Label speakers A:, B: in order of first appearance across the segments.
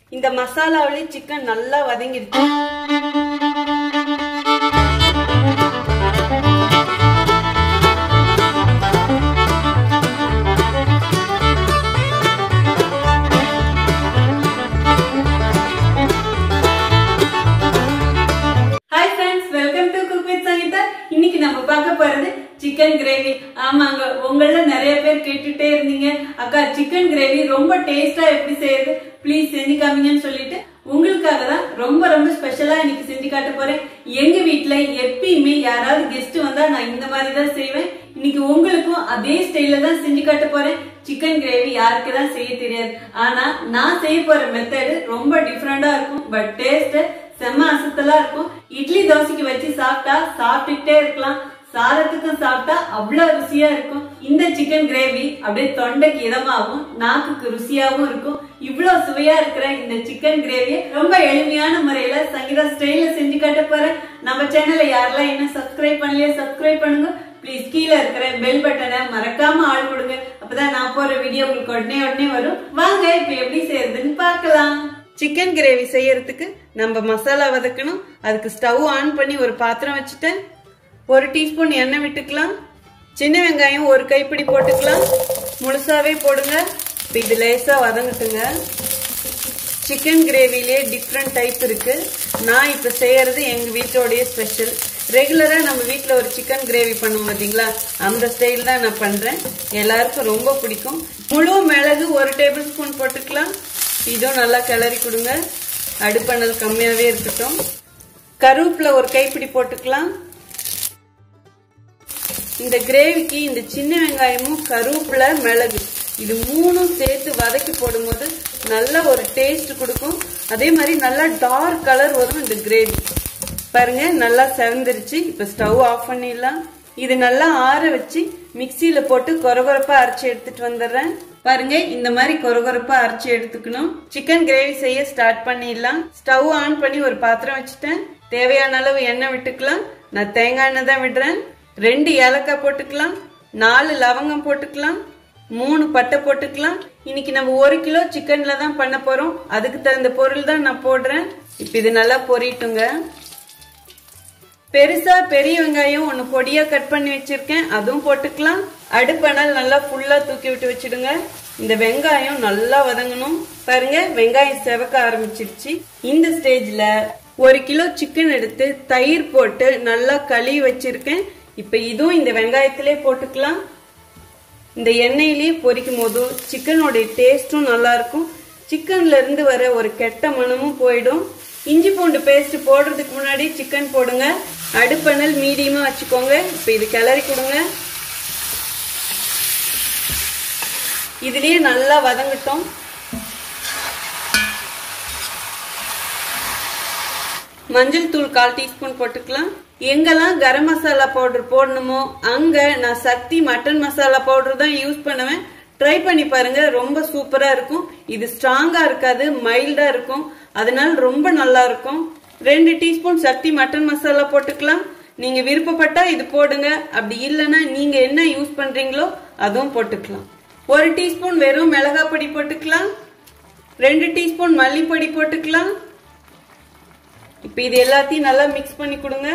A: இந்த மசாலாவிலே சிக்கன் நல்லா வதங்கிடுச்சு hi friends welcome to cook with Sangeetha இன்னைக்கு நம்ம பார்க்க போறது சிக்கன் கிரேவி ஆமாங்க உங்கள நிறைய பேர் கேட்டுட்டே இருந்தீங்க அக்கா சிக்கன் கிரேவி ரொம்ப டேஸ்டா எப்படி செய்யறது ப்ளீஸ் செஞ்சு காமிங்கன்னு சொல்லிட்டு உங்களுக்காக தான் ரொம்ப ரொம்ப ஸ்பெஷலா இன்னைக்கு செஞ்சு காட்ட போறேன் எங்க வீட்ல எப்பயுமே யாராவது கெஸ்ட் வந்தா நான் இந்த மாதிரி தான் செய்வேன் இன்னைக்கு உங்களுக்கும் அதே ஸ்டைல்ல தான் செஞ்சு காட்ட போறேன் சிக்கன் கிரேவி யாருக்கு தான் செய்ய தெரியாது ஆனா நான் செய்ய போற மெத்தடு ரொம்ப டிஃப்ரெண்டா இருக்கும் பட் டேஸ்ட் செம்ம அசத்தலா இருக்கும் இட்லி தோசைக்கு வச்சு சாப்பிட்டா சாப்பிட்டுட்டே இருக்கலாம் சாதத்துக்கும் சாப்பிட்டா அவ்வளவு ருசியா இருக்கும் இந்த சிக்கன் கிரேவி அப்படியே தொண்டைக்கு இதமாகவும் நாக்குக்கு ருசியாவும் இருக்கும் இவ்வளவு சுவையா இருக்கிற இந்த சிக்கன் கிரேவி ரொம்ப எளிமையான முறையில சங்கீதா ஸ்டைல செஞ்சு காட்ட போறேன் நம்ம சேனலை யாரெல்லாம் என்ன சப்ஸ்கிரைப் பண்ணலையோ சப்ஸ்கிரைப் பண்ணுங்க ப்ளீஸ் கீழே இருக்கிற பெல் பட்டனை மறக்காம ஆள் கொடுங்க அப்பதான் நான் போற வீடியோ உங்களுக்கு உடனே உடனே வரும் வாங்க இப்ப எப்படி செய்யறதுன்னு பார்க்கலாம் சிக்கன் கிரேவி செய்யறதுக்கு நம்ம மசாலா வதக்கணும் அதுக்கு ஸ்டவ் ஆன் பண்ணி ஒரு பாத்திரம் வச்சுட்டேன் ஒரு டீஸ்பூன் எண்ணெய் விட்டுக்கலாம் சின்ன வெங்காயம் ஒரு கைப்பிடி போட்டுக்கலாம் முழுசாவே போடுங்க இப்போ இது லேசா வதங்கட்டுங்க சிக்கன் கிரேவிலே டிஃப்ரெண்ட் டைப் இருக்கு நான் இப்போ செய்யறது எங்க வீட்டோடைய ஸ்பெஷல் ரெகுலரா நம்ம வீட்டில் ஒரு சிக்கன் கிரேவி பண்ணுவோம் பார்த்தீங்களா அந்த ஸ்டைல் தான் நான் பண்றேன் எல்லாருக்கும் ரொம்ப பிடிக்கும் முழு மிளகு ஒரு டேபிள் ஸ்பூன் போட்டுக்கலாம் இதுவும் நல்லா கிளறி கொடுங்க அடுப்பணல் கம்மியாவே இருக்கட்டும் கருவேப்பில ஒரு கைப்பிடி போட்டுக்கலாம் இந்த கிரேவிக்கு இந்த சின்ன வெங்காயமும் கருவேப்பில மிளகு இது மூணும் சேர்த்து வதக்கி போடும்போது நல்ல ஒரு டேஸ்ட் கொடுக்கும் அதே மாதிரி நல்லா டார்க் கலர் வரும் இந்த கிரேவி பாருங்க நல்லா செவந்துருச்சு இப்ப ஸ்டவ் ஆஃப் பண்ணிடலாம் இது நல்லா ஆற வச்சு மிக்சியில போட்டு கொரகொரப்பா அரைச்சி எடுத்துட்டு வந்துடுறேன் பாருங்க இந்த மாதிரி கொரகொரப்பா அரைச்சி எடுத்துக்கணும் சிக்கன் கிரேவி செய்ய ஸ்டார்ட் பண்ணிடலாம் ஸ்டவ் ஆன் பண்ணி ஒரு பாத்திரம் வச்சுட்டேன் தேவையான அளவு எண்ணெய் விட்டுக்கலாம் நான் தேங்காய் எண்ணெய் தான் விடுறேன் ரெண்டு ஏலக்காய் போட்டுக்கலாம் நாலு லவங்கம் போட்டுக்கலாம் மூணு பட்டை போட்டுக்கலாம் இன்னைக்கு நம்ம ஒரு கிலோ சிக்கன்ல தான் பண்ண போறோம் அதுக்கு தகுந்த பொருள் தான் நான் போடுறேன் இப்ப இது நல்லா பொரியட்டுங்க பெருசா பெரிய வெங்காயம் ஒன்னு பொடியா கட் பண்ணி வச்சிருக்கேன் அதுவும் போட்டுக்கலாம் அடுப்பணல் நல்லா ஃபுல்லா தூக்கி விட்டு வச்சிடுங்க இந்த வெங்காயம் நல்லா வதங்கணும் பாருங்க வெங்காயம் செவக்க ஆரம்பிச்சிருச்சு இந்த ஸ்டேஜ்ல ஒரு கிலோ சிக்கன் எடுத்து தயிர் போட்டு நல்லா கழுவி வச்சிருக்கேன் இப்ப இதுவும் இந்த வெங்காயத்திலே போட்டுக்கலாம் இந்த எண்ணெயிலேயே பொரிக்கும் போது சிக்கனோடைய டேஸ்டும் நல்லா இருக்கும் சிக்கன்ல இருந்து வர ஒரு கெட்ட மணமும் போயிடும் இஞ்சி பூண்டு பேஸ்ட் போடுறதுக்கு முன்னாடி சிக்கன் போடுங்க அடுப்பணல் மீடியமா வச்சுக்கோங்க இப்ப இது கிளறி கொடுங்க இதுலயே நல்லா வதங்கட்டும் மஞ்சள் தூள் கால் டீஸ்பூன் போட்டுக்கலாம் எங்கெல்லாம் கரம் மசாலா பவுடர் போடணுமோ அங்க நான் சக்தி மட்டன் மசாலா பவுடர் தான் யூஸ் பண்ணுவேன் ட்ரை பண்ணி பாருங்க ரொம்ப சூப்பரா இருக்கும் இது ஸ்ட்ராங்கா இருக்காது மைல்டா இருக்கும் அதனால ரொம்ப நல்லா இருக்கும் ரெண்டு டீஸ்பூன் சக்தி மட்டன் மசாலா போட்டுக்கலாம் நீங்க விருப்பப்பட்டா இது போடுங்க அப்படி இல்லைன்னா நீங்க என்ன யூஸ் பண்றீங்களோ அதுவும் போட்டுக்கலாம் ஒரு டீஸ்பூன் வெறும் மிளகாய் பொடி போட்டுக்கலாம் ரெண்டு டீஸ்பூன் மல்லிப்பொடி போட்டுக்கலாம் இப்ப இது எல்லாத்தையும் நல்லா மிக்ஸ் பண்ணி கொடுங்க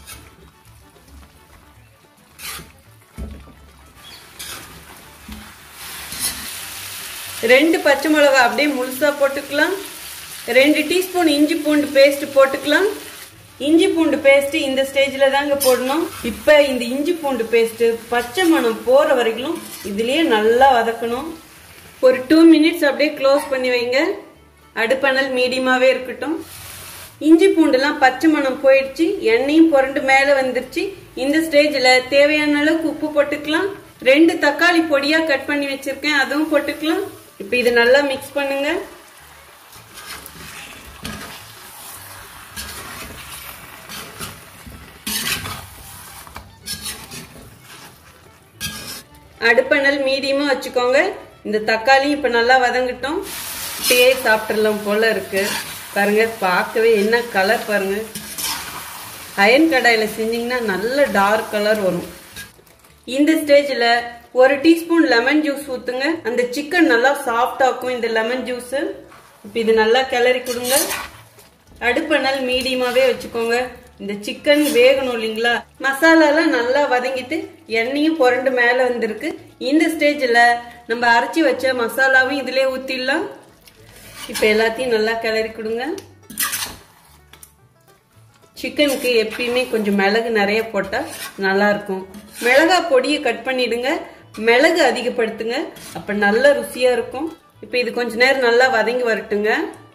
A: ரெண்டு பச்சை மிளகாய் அப்படியே முழுசா போட்டுக்கலாம் ரெண்டு டீஸ்பூன் இஞ்சி பூண்டு பேஸ்ட் போட்டுக்கலாம் இஞ்சி பூண்டு பேஸ்ட் இந்த ஸ்டேஜ்ல தாங்க போடணும் இப்ப இந்த இஞ்சி பூண்டு பேஸ்ட் பச்சை மணம் போற வரைக்கும் இதுலயே நல்லா வதக்கணும் ஒரு டூ மினிட்ஸ் அப்படியே க்ளோஸ் பண்ணி வைங்க அடுப்பணல் மீடியமாவே இருக்கட்டும் இஞ்சி பூண்டுலாம் பச்சை மணம் போயிடுச்சு எண்ணெயும் புரண்டு மேல வந்துருச்சு இந்த ஸ்டேஜ்ல தேவையான அளவுக்கு உப்பு போட்டுக்கலாம் ரெண்டு தக்காளி பொடியா கட் பண்ணி வச்சிருக்கேன் அதுவும் போட்டுக்கலாம் இப்ப இது நல்லா மிக்ஸ் பண்ணுங்க அடுப்பணல் மீடியமா வச்சுக்கோங்க இந்த தக்காளி இப்ப நல்லா வதங்கட்டும் டே சாப்பிட்றலாம் போல இருக்கு பாருங்க பார்க்கவே என்ன கலர் பாருங்க அயன் கடாயில செஞ்சீங்கன்னா நல்ல டார்க் கலர் வரும் இந்த ஸ்டேஜ்ல ஒரு டீஸ்பூன் லெமன் ஜூஸ் ஊத்துங்க அந்த சிக்கன் நல்லா சாஃப்ட் ஆக்கும் இந்த லெமன் ஜூஸ் இப்போ இது நல்லா கிளறி கொடுங்க அடுப்பணல் மீடியமாவே வச்சுக்கோங்க இந்த சிக்கன் வேகணும் இல்லைங்களா மசாலாலாம் நல்லா வதங்கிட்டு எண்ணெயும் புரண்டு மேல வந்திருக்கு இந்த ஸ்டேஜ்ல நம்ம அரைச்சி வச்ச மசாலாவும் இதுலயே ஊத்திடலாம் இப்போ எல்லாத்தையும் நல்லா கிளறி கொடுங்க சிக்கனுக்கு எப்பயுமே கொஞ்சம் மிளகு நிறைய போட்டால் நல்லா இருக்கும் மிளகா பொடியை கட் பண்ணிடுங்க மிளகு அதிகப்படுத்துங்க அப்போ நல்ல ருசியாக இருக்கும் இப்போ இது கொஞ்ச நேரம் நல்லா வதங்கி வரட்டுங்க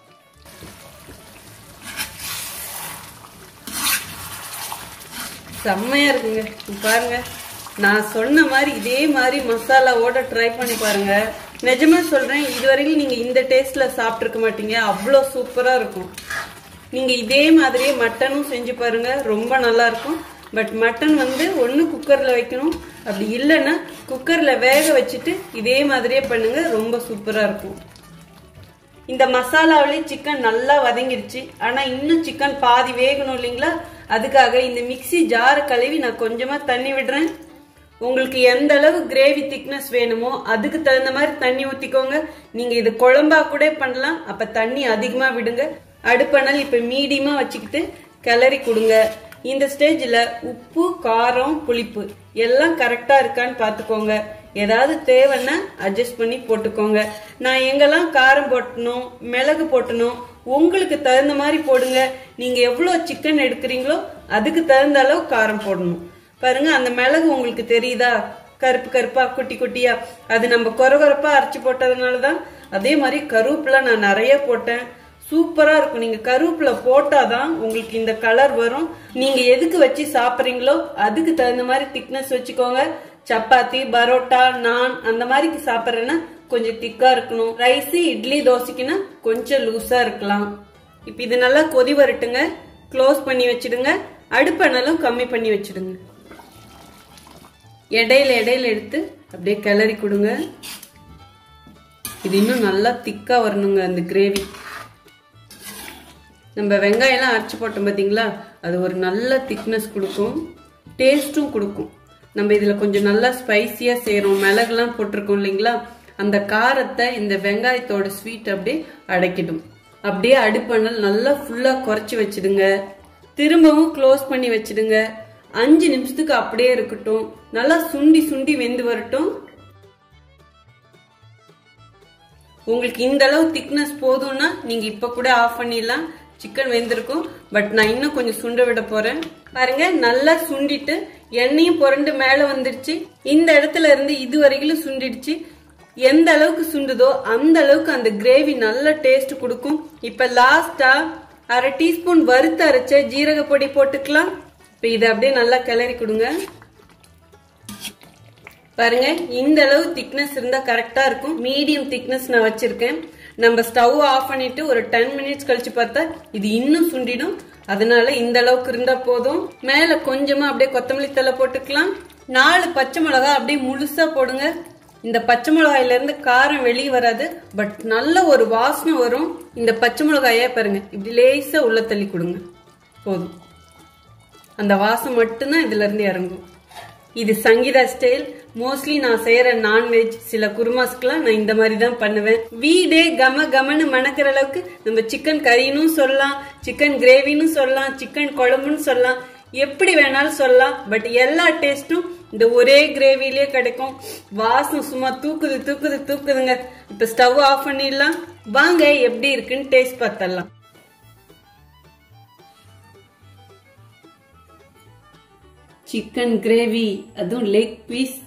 A: செம்மையா இருக்குங்க இங்க பாருங்க நான் சொன்ன மாதிரி இதே மாதிரி மசாலாவோட ட்ரை பண்ணி பாருங்க நிஜமா சொல்றேன் இதுவரைக்கும் நீங்க இந்த டேஸ்ட்ல சாப்பிட்டுருக்க மாட்டீங்க அவ்வளோ சூப்பரா இருக்கும் நீங்க இதே மாதிரியே மட்டனும் செஞ்சு பாருங்க ரொம்ப நல்லா இருக்கும் பட் மட்டன் வந்து ஒன்று குக்கர்ல வைக்கணும் அப்படி இல்லைன்னா குக்கர்ல வேக வச்சுட்டு இதே மாதிரியே பண்ணுங்க ரொம்ப சூப்பரா இருக்கும் இந்த மசாலாவிலே சிக்கன் நல்லா வதங்கிருச்சு ஆனா இன்னும் சிக்கன் பாதி வேகணும் இல்லைங்களா அதுக்காக இந்த மிக்ஸி ஜாரை கழுவி நான் கொஞ்சமா தண்ணி விடுறேன் உங்களுக்கு எந்த அளவு கிரேவி திக்னஸ் வேணுமோ அதுக்கு தகுந்த மாதிரி தண்ணி ஊத்திக்கோங்க நீங்க இது குழம்பா கூட பண்ணலாம் அப்ப தண்ணி அதிகமா விடுங்க அடுப்பணல் இப்ப மீடியமா வச்சுக்கிட்டு கிளறி கொடுங்க இந்த ஸ்டேஜ்ல உப்பு காரம் புளிப்பு எல்லாம் கரெக்டா இருக்கான்னு பாத்துக்கோங்க ஏதாவது தேவைன்னா அட்ஜஸ்ட் பண்ணி போட்டுக்கோங்க நான் எங்கெல்லாம் காரம் போட்டணும் மிளகு போட்டணும் உங்களுக்கு தகுந்த மாதிரி போடுங்க நீங்க எவ்வளவு சிக்கன் எடுக்கிறீங்களோ அதுக்கு தகுந்த அளவு காரம் போடணும் பாருங்க அந்த மிளகு உங்களுக்கு தெரியுதா கருப்பு கருப்பா குட்டி குட்டியா அது நம்ம கொரகொரப்பா அரைச்சு போட்டதுனாலதான் அதே மாதிரி கருவேப்பிலை நான் நிறைய போட்டேன் சூப்பரா இருக்கும் நீங்க கருவேப்பிலை போட்டாதான் உங்களுக்கு இந்த கலர் வரும் நீங்க எதுக்கு வச்சு சாப்பிடுறீங்களோ அதுக்கு தகுந்த மாதிரி திக்னஸ் வச்சுக்கோங்க சப்பாத்தி பரோட்டா நான் அந்த மாதிரி சாப்பிட்றேன்னா கொஞ்சம் திக்கா இருக்கணும் ரைஸ் இட்லி தோசைக்குன்னா கொஞ்சம் லூஸா இருக்கலாம் இப்ப இது நல்லா கொதி வரட்டுங்க க்ளோஸ் பண்ணி வச்சிடுங்க அடுப்பணலும் கம்மி பண்ணி வச்சிடுங்க இடையில இடையில எடுத்து அப்படியே கிளறி கொடுங்க இது இன்னும் நல்லா திக்கா வரணுங்க அந்த கிரேவி நம்ம வெங்காயம்லாம் அரைச்சி போட்டோம் பார்த்தீங்களா அது ஒரு நல்ல திக்னஸ் கொடுக்கும் டேஸ்ட்டும் கொடுக்கும் நம்ம இதில் கொஞ்சம் நல்லா ஸ்பைசியாக செய்கிறோம் மிளகுலாம் போட்டிருக்கோம் இல்லைங்களா அந்த காரத்தை இந்த வெங்காயத்தோட ஸ்வீட் அப்படியே அடைக்கிடும் அப்படியே அடுப்பணல் நல்லா ஃபுல்லாக குறைச்சி வச்சிடுங்க திரும்பவும் க்ளோஸ் பண்ணி வச்சிடுங்க அஞ்சு நிமிஷத்துக்கு அப்படியே இருக்கட்டும் நல்லா சுண்டி சுண்டி வெந்து வரட்டும் உங்களுக்கு இந்த அளவு திக்னஸ் போதும்னா நீங்க இப்ப கூட ஆஃப் பண்ணிடலாம் சிக்கன் வெந்திருக்கும் பட் நான் இன்னும் கொஞ்சம் சுண்ட விட போறேன் பாருங்க நல்லா சுண்டிட்டு எண்ணெயும் புரண்டு மேல வந்துருச்சு இந்த இடத்துல இருந்து இது வரைக்கும் சுண்டிடுச்சு எந்த அளவுக்கு சுண்டுதோ அந்த அளவுக்கு அந்த கிரேவி நல்ல டேஸ்ட் கொடுக்கும் இப்ப லாஸ்டா அரை டீஸ்பூன் வறுத்து அரைச்ச ஜீரக பொடி போட்டுக்கலாம் இப்ப இதை அப்படியே நல்லா கிளறி கொடுங்க பாருங்க இந்த அளவு திக்னஸ் இருந்தா கரெக்டா இருக்கும் மீடியம் திக்னஸ் நான் வச்சிருக்கேன் நம்ம ஸ்டவ் ஆஃப் பண்ணிட்டு ஒரு டென் மினிட்ஸ் கழிச்சு பார்த்தா இது இன்னும் சுண்டிடும் அதனால இந்த அளவுக்கு இருந்தா போதும் மேல கொஞ்சமா அப்படியே கொத்தமல்லி தலை போட்டுக்கலாம் நாலு பச்சை மிளகா அப்படியே முழுசா போடுங்க இந்த பச்சை மிளகாயில இருந்து காரம் வெளியே வராது பட் நல்ல ஒரு வாசனை வரும் இந்த பச்சை மிளகாய பாருங்க இப்படி லேசா உள்ள தள்ளி கொடுங்க போதும் அந்த வாசம் மட்டும்தான் இதுல இருந்து இறங்கும் இது சங்கீதா ஸ்டைல் மோஸ்ட்லி நான் செய்யற நான்வெஜ் சில குருமாஸ்க்குலாம் நான் இந்த மாதிரி தான் பண்ணுவேன் வீடே கம கமன்னு மணக்கிற அளவுக்கு நம்ம சிக்கன் கறின்னு சொல்லலாம் சிக்கன் கிரேவின்னு சொல்லலாம் சிக்கன் குழம்புன்னு சொல்லலாம் எப்படி வேணாலும் சொல்லலாம் பட் எல்லா டேஸ்ட்டும் இந்த ஒரே கிரேவிலே கிடைக்கும் வாசம் சும்மா தூக்குது தூக்குது தூக்குதுங்க இப்ப ஸ்டவ் ஆஃப் பண்ணிடலாம் வாங்க எப்படி இருக்குன்னு டேஸ்ட் பார்த்தலாம் சிக்கன் கிரேவி அதுவும் லெக் பீஸ்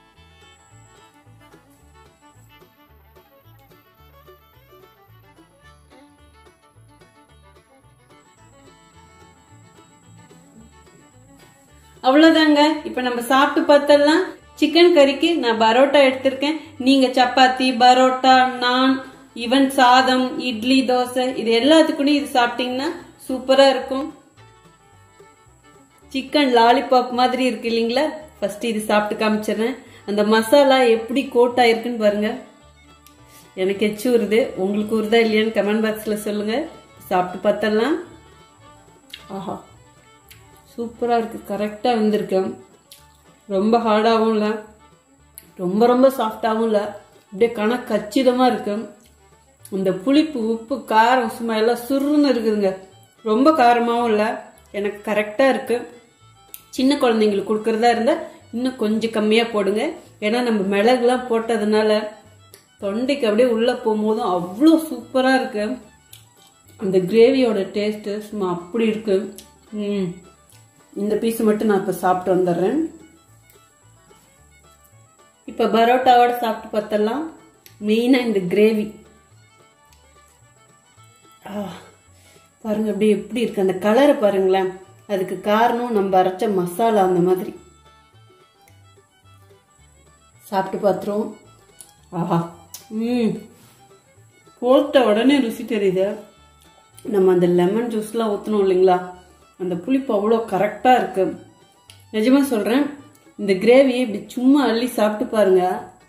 A: அவ்வளவுதாங்க இப்ப நம்ம சாப்பிட்டு பார்த்தலாம் சிக்கன் கறிக்கு நான் பரோட்டா எடுத்திருக்கேன் நீங்க சப்பாத்தி பரோட்டா நான் ஈவன் சாதம் இட்லி தோசை இது எல்லாத்துக்குமே இது சாப்பிட்டீங்கன்னா சூப்பரா இருக்கும் சிக்கன் லாலிபாப் மாதிரி இருக்கு இல்லைங்களா ஃபர்ஸ்ட் இது சாப்பிட்டு காமிச்சிடுறேன் அந்த மசாலா எப்படி கோட் ஆயிருக்குன்னு பாருங்க எனக்கு எச்சு வருது உங்களுக்கு வருதா இல்லையான்னு கமெண்ட் பாக்ஸில் சொல்லுங்க சாப்பிட்டு பார்த்தலாம் ஆஹா சூப்பராக இருக்குது கரெக்டாக வந்திருக்கேன் ரொம்ப ஹார்டாகவும் இல்லை ரொம்ப ரொம்ப சாஃப்டாகவும் இல்லை அப்படியே கணக்கு கச்சிதமாக இருக்கு இந்த புளிப்பு உப்பு காரம் சும்மா எல்லாம் சுருன்னு இருக்குதுங்க ரொம்ப காரமாகவும் இல்லை எனக்கு கரெக்டாக இருக்கு சின்ன குழந்தைங்களுக்கு கொடுக்கறதா இருந்தால் இன்னும் கொஞ்சம் கம்மியாக போடுங்க ஏன்னா நம்ம மிளகுலாம் போட்டதுனால தொண்டைக்கு அப்படியே உள்ளே போகும்போதும் அவ்வளோ சூப்பராக இருக்கு அந்த கிரேவியோட டேஸ்ட்டு சும்மா அப்படி இருக்கு ம் இந்த பீஸ் மட்டும் நான் இப்போ சாப்பிட்டு வந்துடுறேன் இப்போ பரோட்டாவோட சாப்பிட்டு பார்த்தலாம் மெயினாக இந்த கிரேவி பாருங்க அப்படியே எப்படி இருக்கு அந்த கலரை பாருங்களேன் அதுக்கு காரணம் நம்ம அரைச்ச மசாலா அந்த மாதிரி சாப்பிட்டு பார்த்துருவோம் ஆஹா ம் போட்ட உடனே ருசி தெரியுது நம்ம அந்த லெமன் ஜூஸ்லாம் ஊற்றணும் இல்லைங்களா அந்த புளிப்பு அவ்வளோ கரெக்டாக இருக்கு நிஜமா சொல்கிறேன் இந்த கிரேவியை இப்படி சும்மா அள்ளி சாப்பிட்டு பாருங்க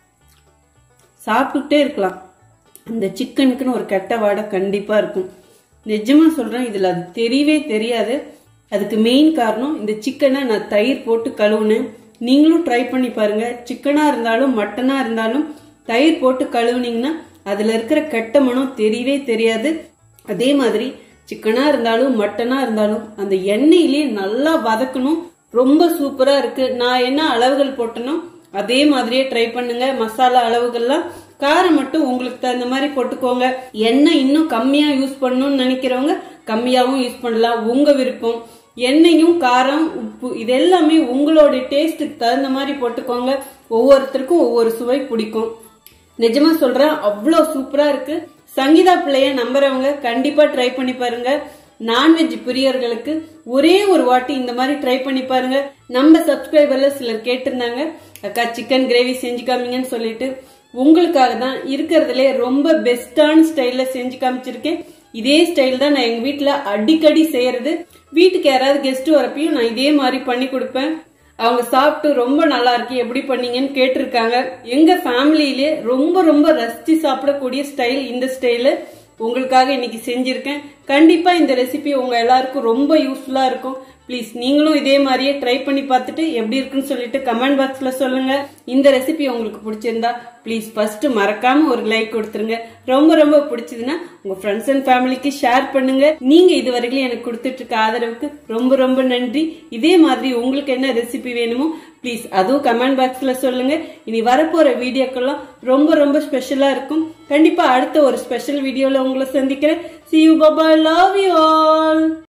A: சாப்பிட்டுட்டே இருக்கலாம் அந்த சிக்கனுக்குன்னு ஒரு கெட்ட வாடை கண்டிப்பாக இருக்கும் நிஜமா சொல்கிறேன் இதில் அது தெரியவே தெரியாது அதுக்கு மெயின் காரணம் இந்த சிக்கனை நான் தயிர் போட்டு கழுவுனேன் நீங்களும் ட்ரை பண்ணி பாருங்க சிக்கனாக இருந்தாலும் மட்டனாக இருந்தாலும் தயிர் போட்டு கழுவுனீங்கன்னா அதில் இருக்கிற கெட்ட மனம் தெரியவே தெரியாது அதே மாதிரி சிக்கனா இருந்தாலும் மட்டனா இருந்தாலும் அந்த எண்ணெயிலே நல்லா வதக்கணும் ரொம்ப சூப்பரா இருக்கு நான் என்ன அளவுகள் போட்டனோ அதே மாதிரியே ட்ரை பண்ணுங்க மசாலா அளவுகள்லாம் காரம் மட்டும் உங்களுக்கு தகுந்த மாதிரி போட்டுக்கோங்க எண்ணெய் இன்னும் கம்மியா யூஸ் பண்ணணும்னு நினைக்கிறவங்க கம்மியாவும் யூஸ் பண்ணலாம் உங்க விருப்பம் எண்ணெயும் காரம் உப்பு இது எல்லாமே உங்களோட டேஸ்ட்டுக்கு தகுந்த மாதிரி போட்டுக்கோங்க ஒவ்வொருத்தருக்கும் ஒவ்வொரு சுவை பிடிக்கும் நிஜமா சொல்றேன் அவ்வளோ சூப்பரா இருக்கு சங்கீதா பிள்ளைய நம்புறவங்க கண்டிப்பா ட்ரை பண்ணி பாருங்க நான்வெஜ் பிரியர்களுக்கு ஒரே ஒரு வாட்டி இந்த மாதிரி ட்ரை பண்ணி பாருங்க நம்ம சப்ஸ்கிரைபர்ல சிலர் கேட்டிருந்தாங்க அக்கா சிக்கன் கிரேவி செஞ்சு காமிங்கன்னு சொல்லிட்டு உங்களுக்காக தான் இருக்கிறதுலே ரொம்ப பெஸ்டான ஸ்டைல்ல செஞ்சு காமிச்சிருக்கேன் இதே ஸ்டைல் தான் நான் எங்க வீட்டுல அடிக்கடி செய்யறது வீட்டுக்கு யாராவது கெஸ்ட் வரப்பையும் நான் இதே மாதிரி பண்ணி கொடுப்பேன் அவங்க சாப்பிட்டு ரொம்ப நல்லா இருக்கு எப்படி பண்ணீங்கன்னு கேட்டிருக்காங்க எங்க ஃபேமிலியிலே ரொம்ப ரொம்ப ரசிச்சு சாப்பிடக்கூடிய ஸ்டைல் இந்த ஸ்டைலு உங்களுக்காக இன்னைக்கு செஞ்சிருக்கேன் கண்டிப்பா இந்த ரெசிபி உங்க எல்லாருக்கும் ரொம்ப யூஸ்ஃபுல்லா இருக்கும் ப்ளீஸ் நீங்களும் இதே மாதிரியே ட்ரை பண்ணி பார்த்துட்டு எப்படி இருக்குன்னு சொல்லிட்டு கமெண்ட் பாக்ஸ்ல சொல்லுங்க இந்த ரெசிபி உங்களுக்கு பிடிச்சிருந்தா ப்ளீஸ் ஃபர்ஸ்ட் மறக்காம ஒரு லைக் கொடுத்துருங்க ரொம்ப ரொம்ப பிடிச்சதுன்னா உங்க ஃப்ரெண்ட்ஸ் அண்ட் ஃபேமிலிக்கு ஷேர் பண்ணுங்க நீங்க இது வரைக்கும் எனக்கு கொடுத்துட்டு இருக்க ஆதரவுக்கு ரொம்ப ரொம்ப நன்றி இதே மாதிரி உங்களுக்கு என்ன ரெசிபி வேணுமோ ப்ளீஸ் அதுவும் கமெண்ட் பாக்ஸ்ல சொல்லுங்க இனி வரப்போற வீடியோக்கெல்லாம் ரொம்ப ரொம்ப ஸ்பெஷலா இருக்கும் கண்டிப்பா அடுத்த ஒரு ஸ்பெஷல் வீடியோல உங்களை சந்திக்கிறேன் see you bye bye love you all